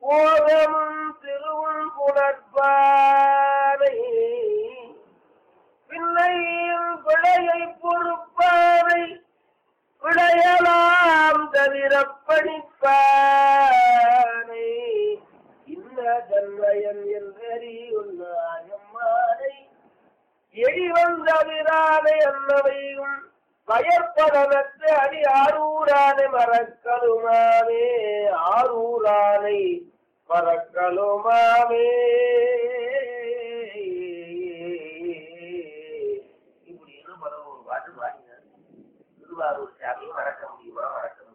போகமும் திருவும் புணர்ப்பானை பின்னையும் பிழையை பொறுப்பானை விளையலாம் தவிர படிப்பானை இன்ன தன்மயம் என்றறியுள்ளாயம்மானை எடி வந்தவிரானை அன்னவையும் பயற்படனத்து அடி ஆரூரானை மறக்கலுமாவே ஆரூரானை மறக்கலுமாவே இப்படின்னு பல ஒரு பாட்டு பாடினார் திருவாரூர் சாமியை மறக்க முடியுமா மறக்க முடியுமா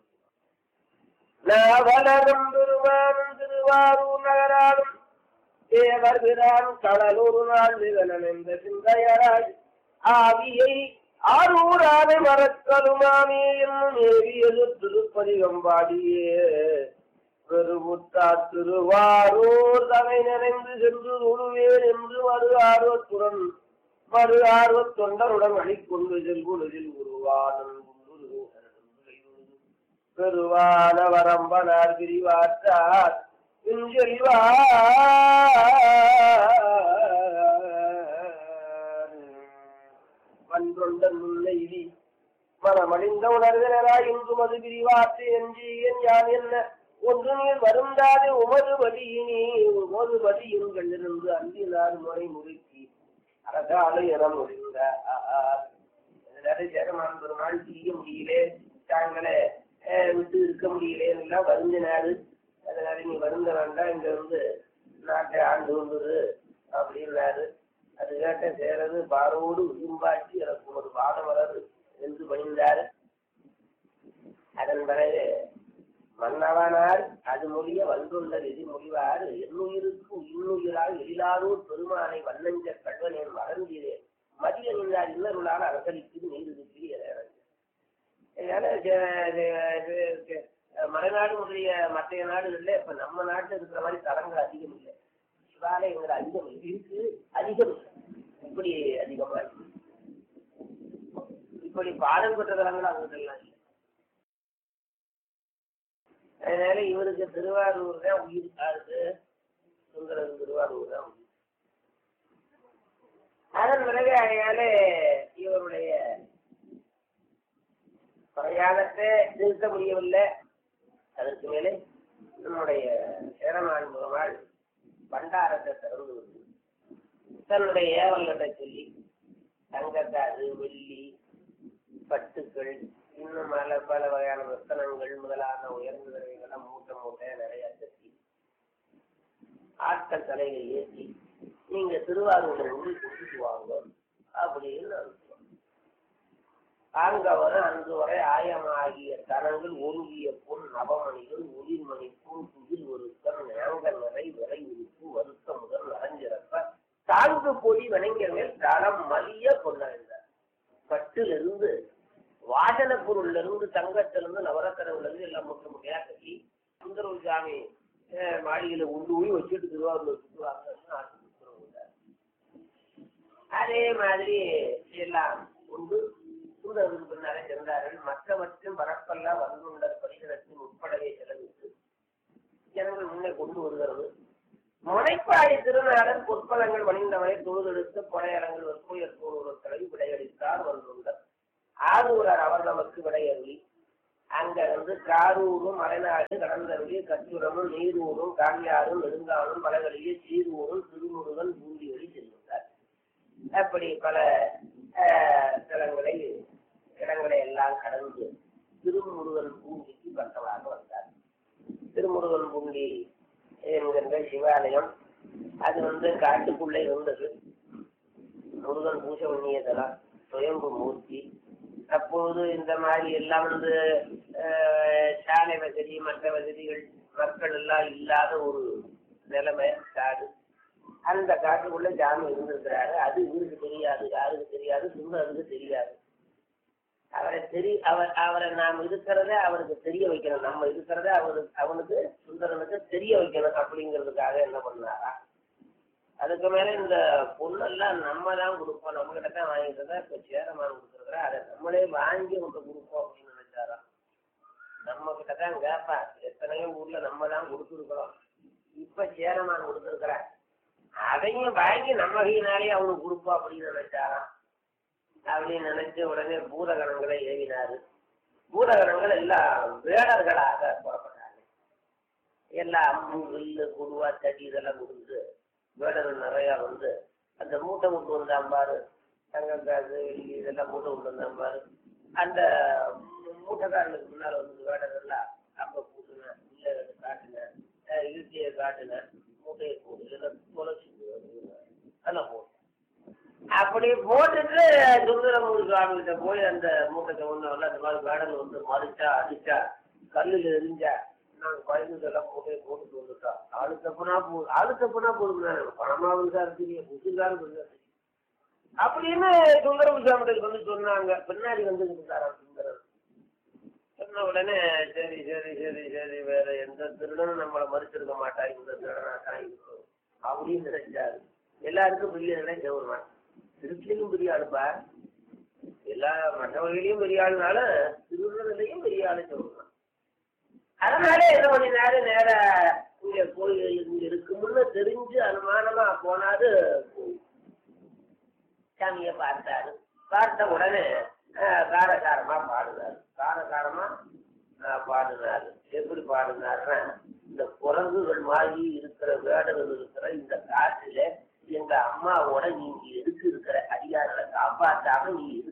நாவலரும் திருவாரும் திருவாரூர் நகராலும் தேவர் பிரான் கடலூர் நாள் நிகழன் என்ற சிந்தையராய் ஆவியை ஆரூரானை மறக்கலுமாமே என்னும் ஏவியது திருப்பதிகம் பாடியே பெருமுத்தா திருவாரூர் தலை நிறைந்து சென்று உருவேன் என்று மறு ஆர்வத்துடன் மறு ஆர்வத் தொண்டருடன் அணிக்கொண்டு செல்குலதில் உருவானன் பெருவான வரம்பனார் பிரிவாற்றார் வன்றொண்டன் முல்லைவி மனமடிந்த உணர்வினராய் இன்றும் அது பிரிவாற்று என்று என் யான் என்ன ஒன்று நீர் வருந்தாதே உமது வழியினி உமது வழியின் கண்டிருந்து அந்தினார் முறை முறுக்கி அரசாலை இடம் முடிந்த ஜெகமான் பெருமாள் செய்ய முடியலே தாங்களே அஹ், விட்டு இருக்க முடியலே எல்லாம் வருந்தினாரு அதனால நீ வருந்த வேண்டாம் இங்க வந்து நாட்டை ஆண்டு கொண்டுரு அப்படின்னாரு அது கேட்ட சேரது பாரோடு விரும்பாட்சி எனக்கு ஒரு பாடம் வராது என்று பணிந்தார் அதன் பிறகு மன்னவனார் அது மொழிய வந்துள்ள விதி மொழிவார் என்னுயிருக்கு இன்னுயிரால் எழிலாரூர் பெருமானை வண்ணஞ்ச கல்வனேன் மறந்தீரேன் மதிய நின்றார் இன்னருளால் அரசளிக்கு நீர் இருக்கிற அதனால ஜ- ஜ- ஜ- ஜ- மலைநாடு முதலிய மற்ற நாடுகள்ல இப்ப நம்ம நாட்டுல இருக்கிற மாதிரி தரங்கள் அதிகம் இல்லை சிவாலயங்கள் அதிகம் இருக்கு அதிகம் இல்லை. இப்படி அதிகமா இருக்கு இப்படி பாடல் பெற்ற தலங்கள் அங்கெல்லாம் இல்லை அதனால இவருக்கு திருவாரூர் தான் உயிர் காது சுந்தரன் திருவாரூர் தான் உயிர் அதன் பிறகு அதனால இவருடைய பிரயாணத்தை நிறுத்த முடியவில்லை அதற்கு மேலே நம்முடைய சேரமான் முகமாள் பண்டாரத்தை திறந்து விட்டு தன்னுடைய ஏவல்களை சொல்லி தங்கத்தாது வெள்ளி பட்டுக்கள் இன்னும் பல பல வகையான ரத்தனங்கள் முதலான உயர்ந்த விரைவுகளை மூட்டை மூட்டை நிறைய கட்டி ஆட்கள் தலையை ஏற்றி நீங்க திருவாரூர் ஊரி கூட்டிட்டு வாங்க அப்படின்னு அனுப்புவாங்க ஆங்கவர அன்று வரை ஆயமாகிய தனங்கள் ஒருங்கிய பொன் நவமணிகள் ஒளிர்மணி பூ துகில் ஒருத்தன் நேங்க நிறை விரை உறுப்பு வருத்த முதல் நிறைஞ்சிறப்ப தாங்கு பொடி வணங்கிய மேல் தரம் மலிய கொண்டாடினார் பட்டிலிருந்து வாசன பொருள்ல இருந்து தங்கத்திலிருந்து நவரத்தனவுல இருந்து எல்லாம் முற்ற முட்டையா கட்டி சுந்தரவு சாமி அஹ், மாளிகையில உண்டு போய் வச்சுட்டு திருவாரூர் சுற்றுவாங்கன்னு ஆசைப்படுறவங்க அதே மாதிரி எல்லாம் உண்டு சுந்தரருக்கு பின்னாலே சென்றார்கள் மற்றவற்றும் பரப்பெல்லாம் வந்துள்ள பரிசனத்தின் உட்படவே செலவிட்டு ஜனங்கள் முன்னே கொண்டு வருகிறது முனைப்பாடி திருநாடன் பொற்பலங்கள் வணிந்தவரை தொழுதெடுத்து புடையலங்கள் வெற்புயர் கூறுவர்களை விடையளித்தார் வந்துள்ளார் ஆரூரர் அவர் நமக்கு விடையறி அங்க வந்து காரூரும் மலைநாடு கடந்தருளி கச்சுரமும் நீரூரும் காங்கியாரும் நெடுங்காலும் பலகளிலே சீரூரும் திருமுருகன் பூண்டியொலி செல்கின்றார் அப்படி பல அஹ், தலங்களை இடங்களை எல்லாம் கடந்து திருமுருகன் பூண்டிக்கு பக்கமாக வந்தார் திருமுருகன் பூண்டி என்கின்ற சிவாலயம் அது வந்து காட்டுக்குள்ளே இருந்தது முருகன் பூஜை பண்ணியதெல்லாம் சுயம்பு மூர்த்தி அப்போது இந்த மாதிரி எல்லாம் வந்து அஹ், சாலை வசதி மற்ற வசதிகள் மக்கள் எல்லாம் இல்லாத ஒரு நிலைமை காடு அந்த காட்டுக்குள்ள ஜாமி இருந்திருக்கிறாரு அது இவருக்கு தெரியாது யாருக்கு தெரியாது சுந்தருக்கு தெரியாது அவரை தெரி அவர் அவரை நாம் இருக்கிறத அவருக்கு தெரிய வைக்கணும் நம்ம இருக்கிறத அவருக்கு அவனுக்கு சுந்தரனுக்கு தெரிய வைக்கணும் அப்படிங்கிறதுக்காக என்ன பண்ணாரா அதுக்கு மேல இந்த பொண்ணெல்லாம் நம்ம தான் கொடுப்போம் நம்ம கிட்ட தான் வாங்கிட்டு தான் இப்ப சேரமான் கொடுத்துருக்குறா அதை நம்மளே வாங்கி உங்க கொடுப்போம் அப்படின்னு நினைச்சாராம் நம்ம கிட்ட தான் கேட்பா எத்தனையோ ஊர்ல நம்ம தான் கொடுத்துருக்குறோம் இப்ப சேரமான் கொடுத்துருக்கிறான் அதையும் வாங்கி நம்ம கையினாலே அவனுக்கு கொடுப்போம் அப்படின்னு நினைச்சாராம் அப்படின்னு நினைச்சு உடனே பூதகணங்களை ஏவினாரு பூதகணங்கள் எல்லாம் வேடர்களாக புறப்பட்டாங்க எல்லாம் அம்பு வில்லு குருவா தடி இதெல்லாம் கொடுத்து வேடர்கள் நிறையா வந்து அந்த மூட்டை கொண்டு வந்தான் பாரு தங்கம் காசு வெள்ளி இதெல்லாம் மூட்டை கொண்டு வந்தான் பாரு அந்த மூட்டைக்காரனுக்கு முன்னால் வந்து வேடர்கள்லாம் அப்ப கூட்டுனேன் இல்லை காட்டினேன் இழுத்தியை காட்டினேன் மூட்டையை போடு இதெல்லாம் தொலைச்சி அதெல்லாம் போட்டு அப்படி போட்டுட்டு சுந்தரமூர் சுவாமி கிட்ட போய் அந்த மூட்டை ஒன்று அந்த மாதிரி வேடல் வந்து மறிச்சா அடிச்சா கல்லில் எரிஞ்சா நாங்கள் குழந்தைங்கெல்லாம் மூட்டையை போட்டுட்டு வந்துட்டோம் ஆளு தப்புனா போ ஆளு தப்புனா போடுங்க பணமாவும் சார் தெரியும் புதுசாரும் தெரியும் அப்படின்னு சுந்தரம் சுவாமிகளுக்கு வந்து சொன்னாங்க பின்னாடி வந்து இருந்தாராம் சுந்தரம் சொன்ன உடனே சரி சரி சரி சரி வேற எந்த திருடனும் நம்மளை மறுத்திருக்க மாட்டா இந்த திருடனா தான் இருக்கும் அப்படின்னு நினைச்சாரு எல்லாருக்கும் பெரிய நினைச்ச ஒரு திருச்சியிலும் பெரிய ஆளுப்பா எல்லா மற்ற வகையிலையும் பெரிய ஆளுனால திருடனிலையும் பெரிய ஆளு சொல்லுவான் அதனால என்ன பண்ணினாரு நேர இங்க கோயில் இங்க இருக்கும்னு தெரிஞ்சு அனுமானமா போனாரு சாமியை பார்த்தாரு பார்த்த உடனே அஹ், காரசாரமா பாடுனாரு காரசாரமா அஹ், பாடுனாரு எப்படி பாடுனாருன்னா இந்த குரங்குகள் மாதிரி இருக்கிற வேடர்கள் இருக்கிற இந்த காட்டுல எங்க அம்மாவோட நீங்க எதுக்கு இருக்கிற அதிகாரங்களை காப்பாற்றாம நீ